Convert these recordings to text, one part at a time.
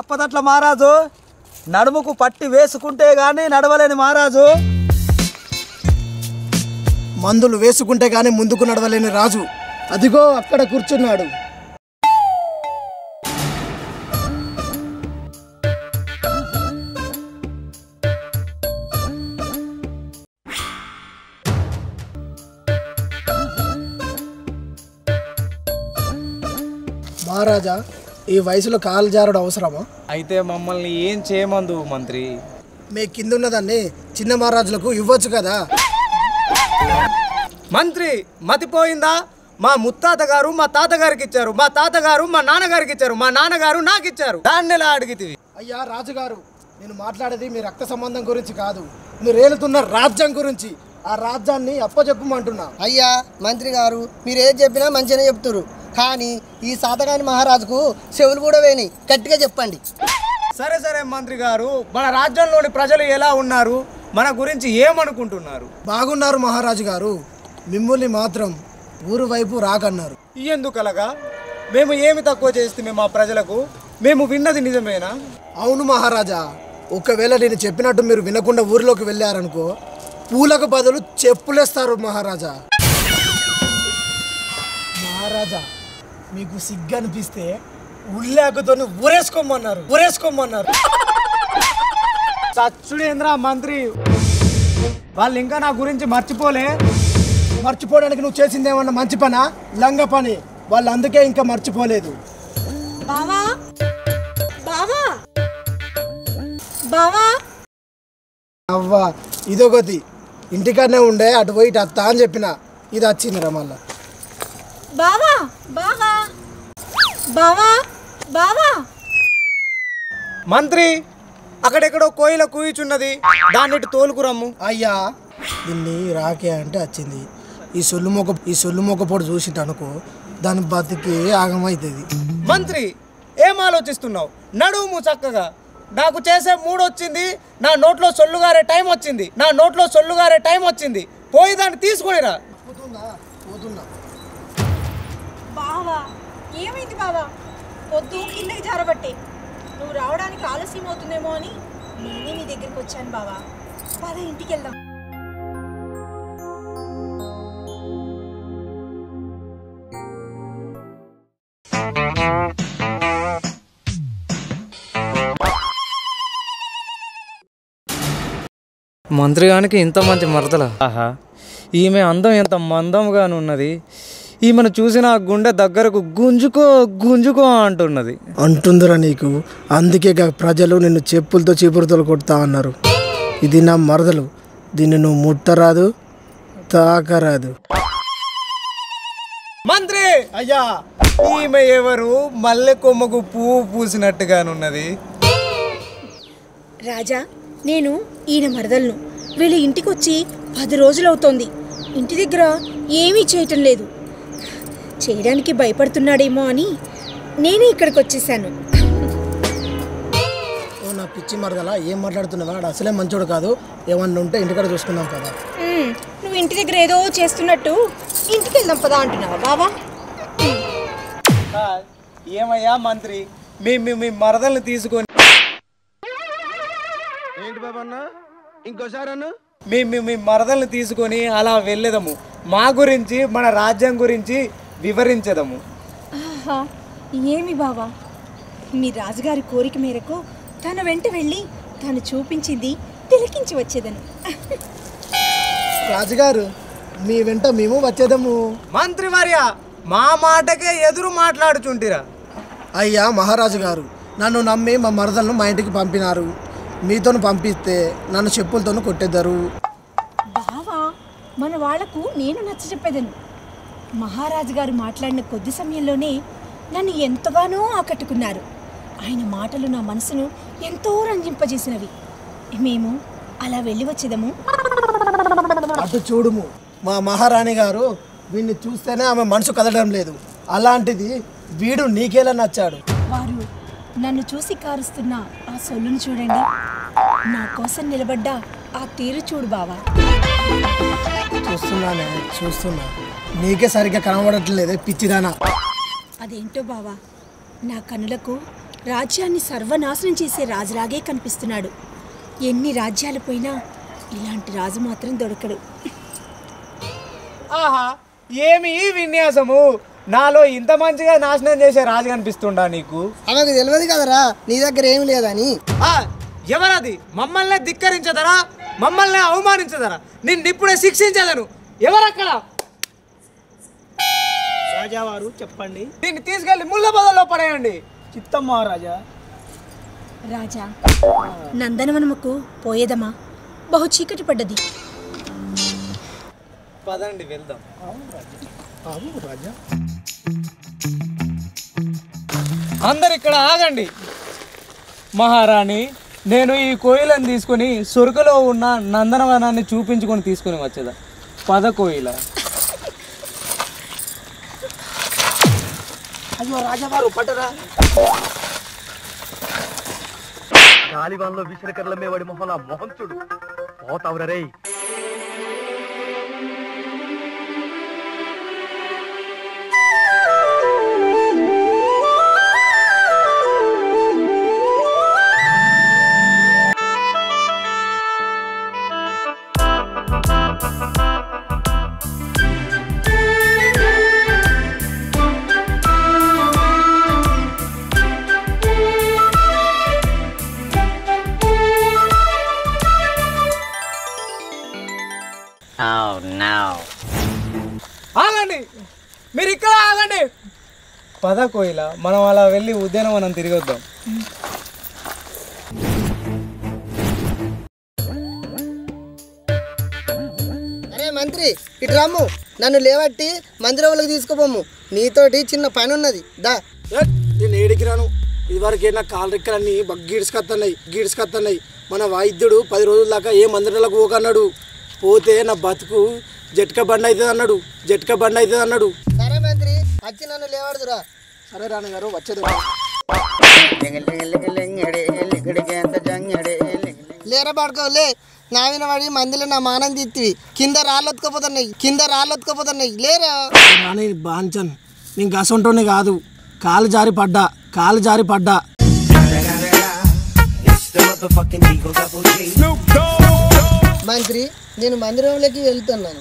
తప్పదట్ల మహారాజు నడుముకు పట్టి వేసుకుంటే గాని నడవలేని మహారాజు మందులు వేసుకుంటే గాని ముందుకు నడవలేని రాజు అదిగో అక్కడ కూర్చున్నాడు మహారాజా ఈ వయసులో కాలు జారడం అవసరమా అయితే మమ్మల్ని ఏం చేయమందు మంత్రి మీ కింద ఉన్నదాన్ని చిన్న మహారాజులకు ఇవ్వచ్చు కదా మంత్రి మతిపోయిందా మా ముత్తాత గారు మా తాతగారికి ఇచ్చారు మా తాతగారు మా నాన్నగారికి ఇచ్చారు మా నాన్నగారు నాకు ఇచ్చారు దాన్ని ఎలా అడిగితివి అయ్యా రాజుగారు నేను మాట్లాడేది మీ రక్త సంబంధం గురించి కాదు మీరు ఏలుతున్న రాజ్యం గురించి ఆ రాజ్యాన్ని అప్పచెప్పమంటున్నా అయ్యా మంత్రి గారు మీరు ఏది చెప్పినా మంచిగానే చెప్తున్నారు కానీ ఈ సాతగాని మహారాజుకు చెవులు కూడా వేని గట్టిగా చెప్పండి సరే సరే మంత్రి గారు మన రాజ్యంలోని ప్రజలు ఎలా ఉన్నారు మన గురించి ఏమనుకుంటున్నారు బాగున్నారు మహారాజు గారు మిమ్మల్ని మాత్రం ఊరు వైపు రాకన్నారు ఎందుకలగా మేము ఏమి తక్కువ చేస్తే మా ప్రజలకు మేము విన్నది నిజమేనా అవును మహారాజా ఒకవేళ నేను చెప్పినట్టు మీరు వినకుండా ఊరిలోకి వెళ్ళారనుకో పూలకు బదులు చెప్పులేస్తారు మహారాజా మహారాజా మీకు సిగ్గు అనిపిస్తే ఉల్లాకుతో ఊరేసుకోమన్నారు ఊరేసుకోమన్నారు చచ్చుడేంద్ర మంత్రి వాళ్ళు ఇంకా నా గురించి మర్చిపోలే మర్చిపోవడానికి నువ్వు చేసింది ఏమన్నా మంచి పనా లంగ పని వాళ్ళు అందుకే ఇంకా మర్చిపోలేదు బావా బావా బావా అవ్వా ఇదొకటి ఇంటికాడనే ఉండే అటు పోయి ఇటు అత్తా అని చెప్పిన ఇది వచ్చిందిరా మళ్ళా బావా బావా బావా బావా మంత్రి అక్కడెక్కడో కోయిల కూయిచున్నది దాన్నిటి తోలుకురమ్ము అయ్యా దీన్ని రాకే అంటే వచ్చింది ఈ సొల్లు మొక్క ఈ సొల్లు మొక్క పొడి చూసింట అనుకో దాని బతికి ఆగమవుతుంది మంత్రి ఏం ఆలోచిస్తున్నావు నడుము చక్కగా నాకు చేసే మూడు వచ్చింది నా నోట్లో సొల్లుగారే టైం వచ్చింది నా నోట్లో సొల్లుగారే టైం వచ్చింది పోయి దాన్ని తీసుకునిరా పోతున్నా బావా ఏమైంది బావా పొద్దు కిందకి జారబట్టే నువ్వు రావడానికి ఆలస్యం అవుతుందేమో అని నేనే నీ దగ్గరికి వచ్చాను బావా పద ఇంటికి వెళ్దాం మంత్రిగానికి ఇంత మంచి మరదల ఆహా ఈమె అందం ఎంత మందంగా ఉన్నది ఈమెను చూసిన ఆ గుండె దగ్గరకు గుంజుకో గుంజుకో అంటున్నది అంటుందిరా నీకు అందుకే గా ప్రజలు నిన్ను చెప్పులతో చీపురుతో కొడతా అన్నారు ఇది నా మరదలు దీన్ని నువ్వు ముట్టరాదు తాకరాదు మంత్రి అయ్యా ఈమె ఎవరు మల్లె కొమ్మకు పువ్వు పూసినట్టుగానున్నది రాజా నేను ఈయన మరదలను వీళ్ళ ఇంటికి వచ్చి పది రోజులవుతోంది ఇంటి దగ్గర ఏమీ చేయటం లేదు చేయడానికి భయపడుతున్నాడేమో అని నేనే ఇక్కడికి వచ్చేసాను ఓ నా పిచ్చి మరదలా ఏం మాట్లాడుతున్నావా వాడు అసలే మంచోడు కాదు ఏమన్నా ఉంటే ఇంటికాడ చూసుకుందాం కదా మ్మ్, నువ్వు ఇంటి దగ్గర ఏదో చేస్తున్నట్టు ఇంటికి వెళ్దాం పదా అంటున్నావా బావా ఏమయ్యా మంత్రి మీ మీ మీ మరదల్ని తీసుకొని ఏంటి బాబన్న ఇంకోసారి అన్న మీ మీ మీ మరదల్ని తీసుకొని అలా వెళ్ళేదము మా గురించి మన రాజ్యం గురించి వివరించదము ఆహా ఏమి బావా మీ రాజుగారి కోరిక మేరకు తన వెంట వెళ్ళి తను చూపించింది తిలకించి వచ్చేదను రాజుగారు మీ వెంట మేము వచ్చేదము మంత్రివర్య మా మాటకే ఎదురు మాట్లాడుచుంటిరా అయ్యా మహారాజు గారు నన్ను నమ్మి మా మరదలను మా ఇంటికి పంపినారు మీతోను పంపిస్తే నన్ను చెప్పులతోను కొట్టేద్దరు బావా మన వాళ్లకు నేను నచ్చ చెప్పేదను మహారాజు గారు మాట్లాడిన కొద్ది సమయంలోనే నన్ను ఎంతగానో ఆకట్టుకున్నారు ఆయన మాటలు నా మనసును ఎంతో రంజింపజేసినవి మేము అలా వెళ్ళి వచ్చేదము అటు చూడుము మా మహారాణి గారు వీడిని చూస్తేనే ఆమె మనసు కదలడం లేదు అలాంటిది వీడు నీకేలా నచ్చాడు వారు నన్ను చూసి కారుస్తున్న ఆ సొల్లును చూడండి నా కోసం నిలబడ్డ ఆ తీరు చూడు బావా చూస్తున్నానే చూస్తున్నా నీకే సరిగ్గా కనబడట్లేదే పిచ్చిదానా అదేంటో బావా నా కనులకు రాజ్యాన్ని సర్వనాశనం చేసే రాజులాగే కనిపిస్తున్నాడు ఎన్ని రాజ్యాలు పోయినా ఇలాంటి రాజు మాత్రం దొరకడు ఆహా ఏమి ఈ విన్యాసము నాలో ఇంత మంచిగా నాశనం చేసే రాజు కనిపిస్తుండా నీకు ఆమెకు తెలియదు కదరా నీ దగ్గర ఏమి లేదని ఆ, ఎవరది మమ్మల్ని ధిక్కరించదరా మమ్మల్ని అవమానించదరా నిన్ను ఇప్పుడే శిక్షించదను ఎవరక్కడ రాజావారు చెప్పండి దీన్ని తీసుకెళ్లి ముళ్ళ పొదల్లో పడేయండి చిత్తం మహారాజా రాజా నందనవనముకు పోయేదమా బహు చీకటి పడ్డది పదండి వెళ్దాం అందరు ఇక్కడ ఆగండి మహారాణి నేను ఈ కోయిలను తీసుకొని సొరుకులో ఉన్న నందనవనాన్ని చూపించుకొని తీసుకొని వచ్చేదా పద కోయిల అయ్యో రాజావారు పట్టరా గాలివాన్లో విసిరికర్ల వాడి మొహం ఆ మొహం చూడు పోతావురా రేయ్ ఆగండి మీరు ఇక్కడ ఆగండి పద కోయిల మనం అలా వెళ్ళి ఉద్యానవనం తిరిగి వద్దాం అరే మంత్రి ఇటు రమ్ము నన్ను లేవట్టి మందిరంలోకి తీసుకుపోము నీతోటి చిన్న పని ఉన్నది దా ఏ, నేను ఏడికి రాను ఇదివరకు నా కాలు రెక్కలన్నీ బాగా గీడ్చుకొస్తున్నాయి గీడ్చుకొస్తున్నాయి మన వైద్యుడు పది రోజుల దాకా ఏ మందిరాలకు పోకన్నాడు పోతే నా బతుకు జట్క బండి అవుతుంది అన్నాడు జట్క బండి అవుతుంది అన్నాడు సరే మంత్రి వచ్చి నన్ను లేవాడుదురా సరే రానగారు వచ్చేది లేరా పడుకోలే నా విన పడి మందిలో నా మానం తిత్తివి కింద రాళ్ళు ఎత్తుకపోతున్నాయి కింద రాళ్ళు ఎత్తుకపోతున్నాయి లేరా రాని బాంచన్ నేను గసంటోనే కాదు కాలు జారి పడ్డా కాలు జారి పడ్డా మంత్రి నేను మందిరంలోకి వెళ్తున్నాను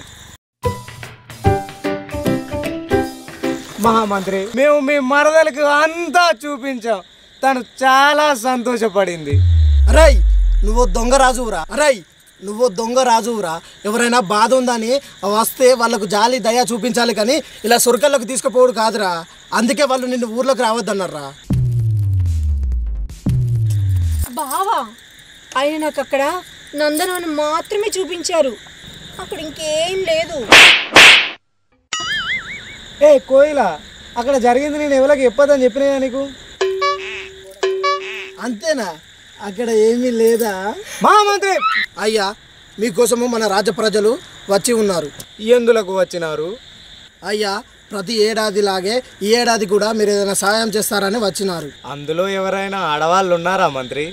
మహామంత్రి మేము మీ మరదలకు అంతా చూపించాం తను చాలా సంతోషపడింది అరేయ్ నువ్వు దొంగ రాజువురా అరేయ్ నువ్వు దొంగ రాజువురా ఎవరైనా బాధ ఉందని వస్తే వాళ్ళకు జాలి దయ చూపించాలి కానీ ఇలా సొరకల్లోకి తీసుకుపోవడు కాదురా అందుకే వాళ్ళు నిన్ను ఊర్లోకి రావద్దన్నారా బావా ఆయన నాకు అక్కడ నందనవనం మాత్రమే చూపించారు అక్కడ ఇంకేం లేదు ఏ కోయిల అక్కడ జరిగింది నేను ఎవరికి చెప్పదని చెప్పినా నీకు అంతేనా అక్కడ ఏమీ లేదా మహామంత్రి అయ్యా మీకోసము మన రాజ ప్రజలు వచ్చి ఉన్నారు ఎందులకు వచ్చినారు అయ్యా ప్రతి ఏడాదిలాగే ఈ ఏడాది కూడా మీరు ఏదైనా సహాయం చేస్తారని వచ్చినారు అందులో ఎవరైనా ఆడవాళ్ళు ఉన్నారా మంత్రి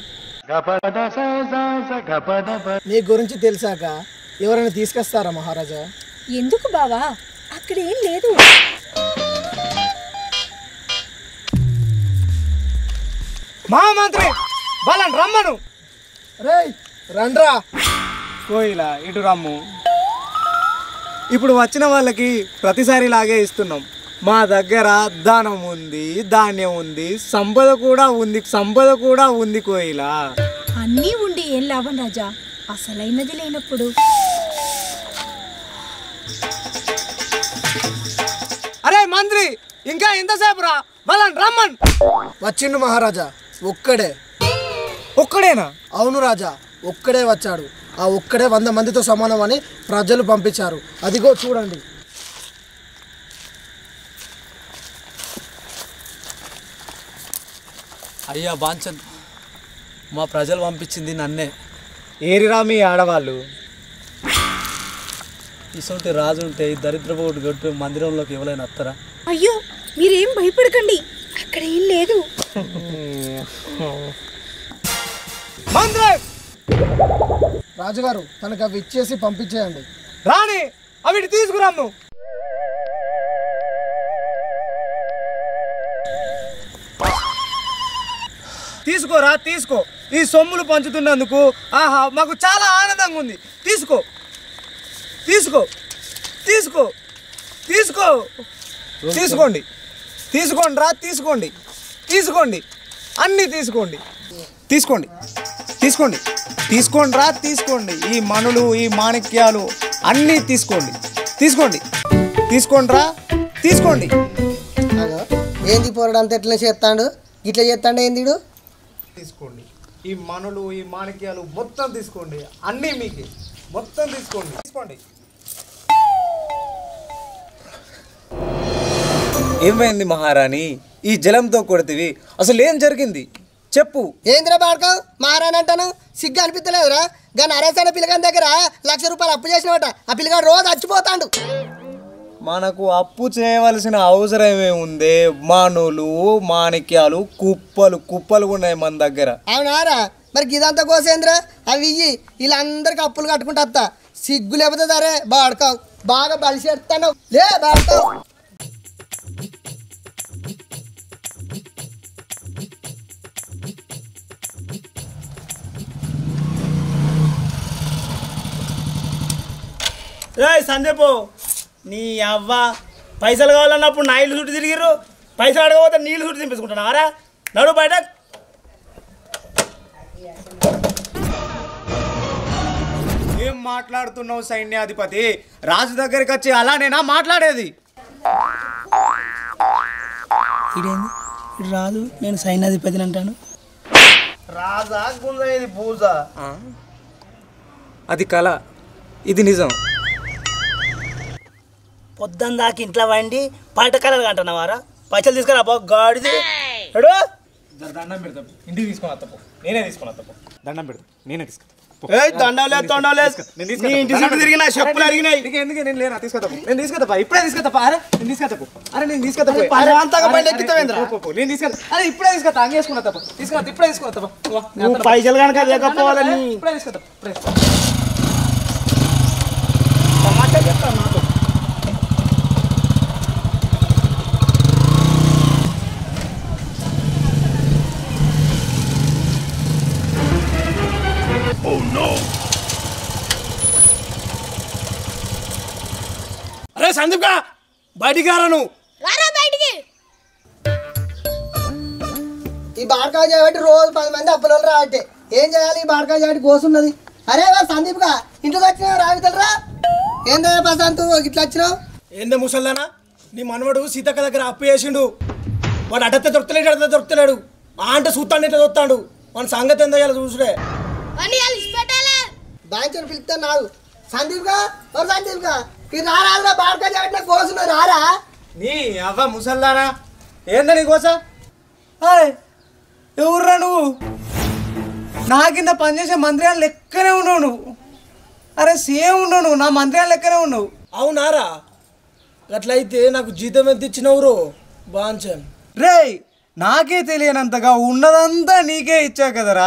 మీ గురించి తెలిసాక ఎవరైనా తీసుకొస్తారా మహారాజా ఎందుకు బావా అక్కడ ఏం లేదు మహామంత్రి వాళ్ళని రమ్మను రేయ్ రండ్రా కోయిల ఇటు రమ్ము ఇప్పుడు వచ్చిన వాళ్ళకి ప్రతిసారి లాగే ఇస్తున్నాం మా దగ్గర ధనం ఉంది ధాన్యం ఉంది సంపద కూడా ఉంది సంపద కూడా ఉంది కోయిల అన్నీ ఉండి ఏం లాభం రాజా అసలైనది లేనప్పుడు అరే మంత్రి ఇంకా ఎంతసేపు రా వాళ్ళని రమ్మన్ వచ్చిండు మహారాజా ఒక్కడే ఒక్కడేనా అవును రాజా ఒక్కడే వచ్చాడు ఆ ఒక్కడే వంద మందితో సమానం అని ప్రజలు పంపించారు అదిగో చూడండి అయ్యా బాంచన్ మా ప్రజలు పంపించింది నన్నే ఏరిరా మీ ఆడవాళ్ళు ఇసొంటి రాజు ఉంటే ఈ దరిద్రపోటు గట్టు మందిరంలోకి ఎవరైనా వస్తారా అయ్యో మీరేం భయపడకండి అక్కడ ఏం లేదు మంత్రి రాజుగారు తనకు అవి ఇచ్చేసి పంపించేయండి రాణి అవిటి తీసుకురాము తీసుకోరా తీసుకో ఈ సొమ్ములు పంచుతున్నందుకు ఆహా మాకు చాలా ఆనందంగా ఉంది తీసుకో తీసుకో తీసుకో తీసుకో తీసుకోండి తీసుకోండి రా తీసుకోండి తీసుకోండి అన్నీ తీసుకోండి తీసుకోండి తీసుకోండి తీసుకోండి రా తీసుకోండి ఈ మనులు ఈ మాణిక్యాలు అన్నీ తీసుకోండి తీసుకోండి తీసుకోండి రా తీసుకోండి అగో ఏంది పోరడు అంత ఎట్లా చేస్తాడు ఇట్లా చేస్తాడు ఏందిడు తీసుకోండి ఈ మనులు ఈ మాణిక్యాలు మొత్తం తీసుకోండి అన్నీ మీకే మొత్తం తీసుకోండి తీసుకోండి ఏమైంది మహారాణి ఈ జలంతో కొడితివి అసలు ఏం జరిగింది చెప్పు ఏందిరా బాడకం మారాని అంటాను సిగ్గు అనిపించలేదురా గా నరేసన పిల్లగాని దగ్గర లక్ష రూపాయలు అప్పు చేసినవట ఆ పిల్లగాడు రోజు చచ్చిపోతాడు మనకు అప్పు చేయవలసిన అవసరం ఏముంది మానులు మాణిక్యాలు కుప్పలు కుప్పలు ఉన్నాయి మన దగ్గర అవునారా మరి ఇదంతా కోసేంద్రా అవి ఇయ్యి వీళ్ళందరికి అప్పులు కట్టుకుంటా అత్త సిగ్గు లేకపోతే సరే బాడకావు బాగా బలిసి ఎడతాను లే బాడకావు రే సందీపు నీ అవ్వ పైసలు కావాలన్నప్పుడు నా ఇల్లు చుట్టూ తిరిగిర్రు పైసలు అడగకపోతే నీళ్ళు చుట్టూ తినిపించుకుంటున్నావారా నడు బయట ఏం మాట్లాడుతున్నావు సైన్యాధిపతి రాజు దగ్గరికి వచ్చి అలానేనా మాట్లాడేది ఇదేంది ఇటు రాదు నేను సైన్యాధిపతిని అంటాను రాజా గుంజ ఇది పూజ అది కళ ఇది నిజం పొద్దున్న దాకా ఇంట్లో వండి పంట కలలు అంటున్నావారా పైసలు తీసుకురా బాగా గాడిది ఎడు దండం పెడతా ఇంటికి తీసుకుని తప్పు నేనే తీసుకున్నా తప్పు దండం పెడతా నేనే తీసుకున్నా ఏయ్ దండం లేదు తొండం లేదు నీ ఇంటి చుట్టూ తిరిగిన చెప్పులు అరిగినాయి ఎందుకు నేను లేనా తీసుకొస్తాపు నేను తీసుకొస్తాపా ఇప్పుడే తీసుకొస్తాపా అరే నేను తీసుకొస్తాపు అరే నేను తీసుకొస్తాపు ప్రశాంతంగా బండి ఎక్కుతావేంద్రా? నేను తీసుకొస్తా అరే ఇప్పుడే తీసుకొస్తా అంగే వేసుకున్నా తప్ప తీసుకున్నా ఇప్పుడే తీసుకున్నా తప్ప నువ్వు పైసలు కనుక లేకపోవాలని ఇప్పుడే తీసుకొస్తా ఇప్పుడే మాట చెప్తాను నాతో అరే సందీప్ గా బయటికి రారా నువ్వు ఈ బాడకాయ చేయబట్టి రోజు పది మంది అప్పుల వాళ్ళు రావట్టే ఏం చేయాలి ఈ బాడకాయ చేయబట్టి కోసున్నది అరే వా సందీప్గా ఇంటికి వచ్చినావు రావితలరా ఏందా ప్రశాంత్ ఇట్లా వచ్చినావు ఏందే ముసల్దానా నీ మనవడు సీతక్క దగ్గర అప్పు చేసిండు వాడు అడతే దొరుకుతలేడు అడతే దొరుకుతలేడు ఆ అంటే చూస్తాడు ఇట్లా చూస్తాడు మన సంగతి ఏందో ఇలా చూసుడే బాంచని పిలుస్తా నాకు సందీప్గా ఓ సందీప్గా ఈ రారా బాడకాయ చేయబట్టి నాకు కోసున్నావు రారా నీ అవ్వ ముసల్దానా ఏందా నీ కోస అరే ఎవర్రా నువ్వు నా కింద పనిచేసే మంత్రియాలు లెక్కనే ఉన్నావు నువ్వు అరే సేమ్ ఉండవు నువ్వు నా మంత్రియాలు లెక్కనే ఉన్నావు అవునారా అట్లయితే నాకు జీతం ఎంత ఇచ్చినవురో బాంచన్ రేయ్ నాకే తెలియనంతగా ఉన్నదంతా నీకే ఇచ్చా కదరా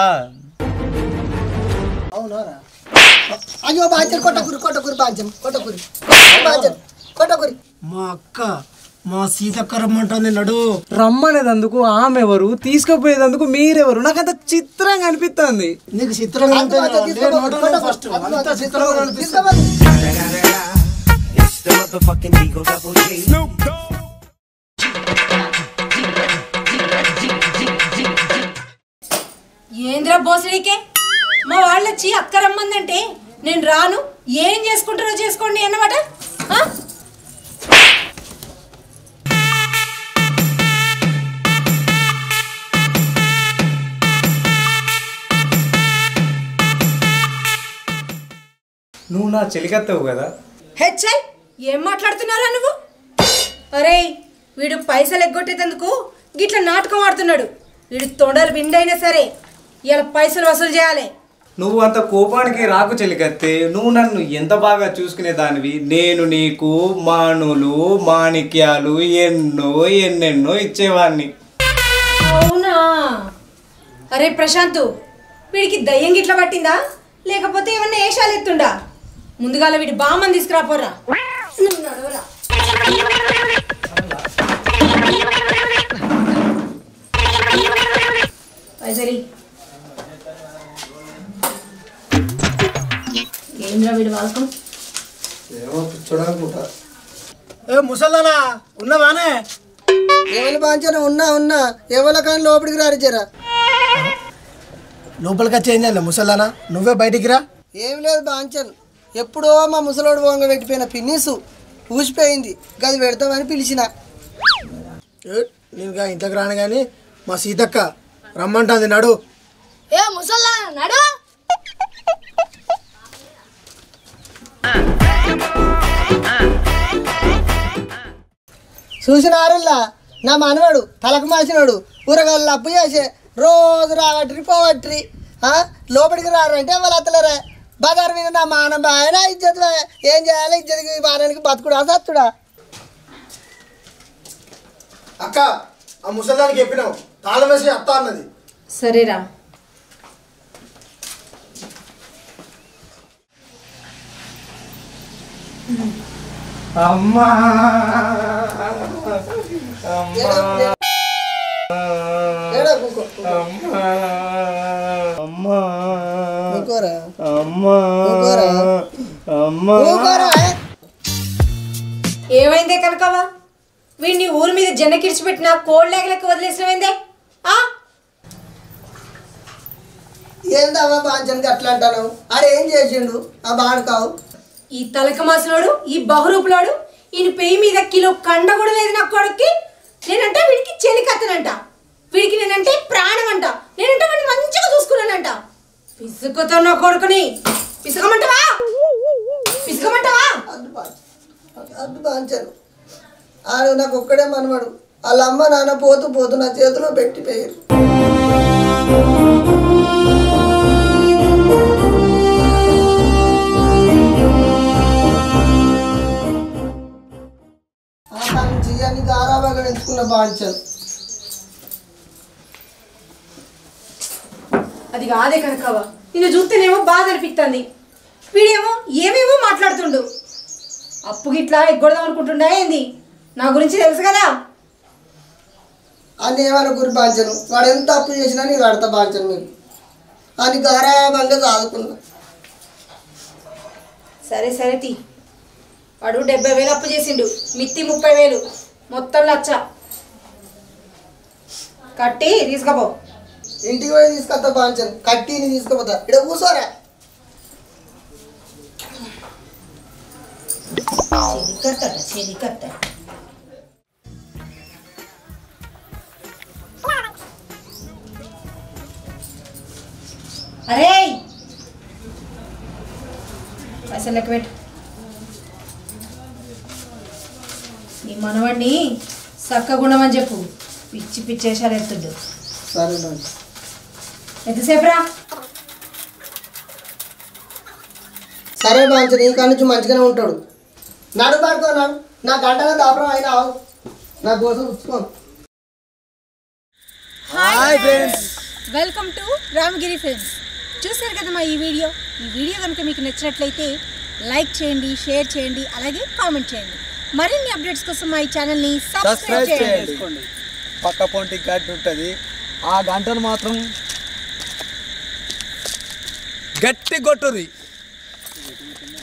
అవునారా అయ్యో బాంచన్ కొట్టకురి కొట్టకురి బాంచన్ కొట్టకురి బాంచన్ కొట్టకురి మా అక్క మా సీతక్క రమ్మంటుంది నడు రమ్మనేదందుకు ఆమె ఎవరు తీసుకుపోయేదందుకు మీరెవరు నాకు అంత చిత్రంగా అనిపిస్తుంది నీకు చిత్రంగా అంత ఉంటుంది మంచిగా తీసుకోపో, నడు కొట్టకు. ఫస్ట్ అంత అంత మంచిగా చిత్రంగా తీసుకోపో, అనిపిస్తుంది తీసుకోపో. ఏంద్రా బోసడికే మా వాళ్ళు వచ్చి అక్క రమ్మందంటే నేను రాను ఏం చేసుకుంటారో చేసుకోండి అన్నమాట ఆ? నువ్వు నా చెలికత్తవు కదా హెచ్ఐ ఏం మాట్లాడుతున్నారా నువ్వు అరే వీడు పైసలు ఎగ్గొట్టేందుకు గిట్ల నాటకం ఆడుతున్నాడు వీడు తొండలు బిండైనా సరే ఇలా పైసలు వసూలు చేయాలి నువ్వు అంత కోపానికి రాకు చెలికత్తే నువ్వు నన్ను ఎంత బాగా చూసుకునే దానివి నేను నీకు మానులు మాణిక్యాలు ఎన్నో ఎన్నెన్నో ఇచ్చేవాడిని అవునా అరే ప్రశాంత్ వీడికి దయ్యం గిట్ల పట్టిందా లేకపోతే ఏమన్నా ఏషాలు ఎత్తుండా ముందుగాల వీడి బామ్మని తీసుకురాపోరా నువ్వు నడవరా పైసలు వీడు వాళ్ళకం ఏమో పిచ్చోడనుకుంటా ఏ ముసల్దానా ఉన్నవానే ఎవరి బాంచన ఉన్నా ఉన్నా ఎవరి కానీ లోపలికి రారు జరా లోపలికి వచ్చి ఏం చేయాలి ముసల్దానా నువ్వే బయటికి రా ఏం లేదు బాంచన్ ఎప్పుడో మా ముసలోడు వంగ పెట్టిపోయిన పిన్నిసు ఊసిపోయింది గది పెడతామని పిలిచిన ఏ, నేను గా ఇంట్లోకి రాను కానీ మా సీతక్క రమ్మంటుంది నడు ఏ ముసల్లా నడు చూసినారుల్లా నా మనవాడు తలకు మాసినాడు ఊరగాళ్ళు అప్పు చేసే రోజు రావట్రి పోవట్రి ఆ? లోపలికి రారంటే వాళ్ళు అత్తలేరా బజార్ మీద నా మానం బాయన ఇజ్జత్ బాయ్. ఏం చేయాలి ఇజ్జత్ మానానికి బతుకుడా సత్తుడా అక్క ఆ ముసల్దానికి చెప్పినావు తాళం వేసి అత్త అన్నది సరేరా అమ్మా ఏడా కూకో అమ్మా కూకోరా అమ్మా కూకోరా అమ్మా కూకోరా ఏమైందే కనకవా వీడిని ఊరి మీద జనకిడిచిపెట్టిన కోళ్ళేగలెక్క వదిలేసినవేందే ఆ ఏందవ్వా బాంచన్కి అట్లా అంటాను అరే ఏం చేసిండు ఆ బాడుకావు ఈ తలక మాసినోడు ఈ బహురూపులోడు ఈయన పెయ్యి మీద కిలో కండ కూడా లేదు నా కొడుక్కి నేనంటే వీడికి చెలికత్తనంట వీడికి నేనంటే ప్రాణం అంట నేనంటే వాడిని మంచిగా చూసుకున్నానంట పిసుకుతో నా కొడుకుని పిసుకమంటావా పిసుకమంటావా అడ్డు బాంచన్ అడ్డు బాంచను ఆడు నాకు ఒక్కడే మనవాడు వాళ్ళ అమ్మ నాన్న పోతూ పోతూ నా చేతిలో పెట్టిపోయారు ఆ నుంచి అన్ని గారాబాగా పెంచుకున్న బాంచను అది కాదే కనకవా నిన్ను చూస్తేనేమో బాధ అనిపిస్తుంది వీడేమో ఏమేమో మాట్లాడుతుండు అప్పు గిట్లా ఎగ్గొడదాం అనుకుంటుండే ఏంది నా గురించి తెలుసు కదా అని ఏమైనా గురి బాంచను వాడు ఎంత అప్పు చేసినా నేను కడతా బాంచను మీరు అని గారాబంగా సాదుకున్నా సరే సరే తీ వాడు డెబ్బై వేలు అప్పు చేసిండు మిత్తి ముప్పై వేలు మొత్తం లచ్చ కట్టి తీసుకపో ఇంటికి పోయి తీసుకొస్తా బాంచను కట్టిని తీసుకుపోతా ఇక్కడ కూర్చోరా చెలికత్తట చెలికత్త అరే పైసలు లెక్క పెట్టు నీ మనవాడిని చక్క గుణమని చెప్పు పిచ్చి పిచ్చేసారు ఎత్తుడు సరే బాంచన్ ఎంతసేపు రా సరే బాంచన్ ఈ కాడ నుంచి మంచిగానే ఉంటాడు నడు పడుకో నడు నా గంటల దాపరం అయినా ఆవు నా కోసం ఉంచుకో hi friends welcome to Ramagiri films చూశారు కదా మా ఈ వీడియో ఈ వీడియో కనుక మీకు నచ్చినట్లయితే లైక్ చేయండి షేర్ చేయండి అలాగే కామెంట్ చేయండి మరిన్ని అప్డేట్స్ కోసం మా ఈ ఛానల్ని సబ్స్క్రైబ్ సబ్స్క్రైబ్ చేయండి చేయండి పక్క పొంటి గడ్డి ఉంటుంది ఆ గంటను మాత్రం గట్టి కొట్టుది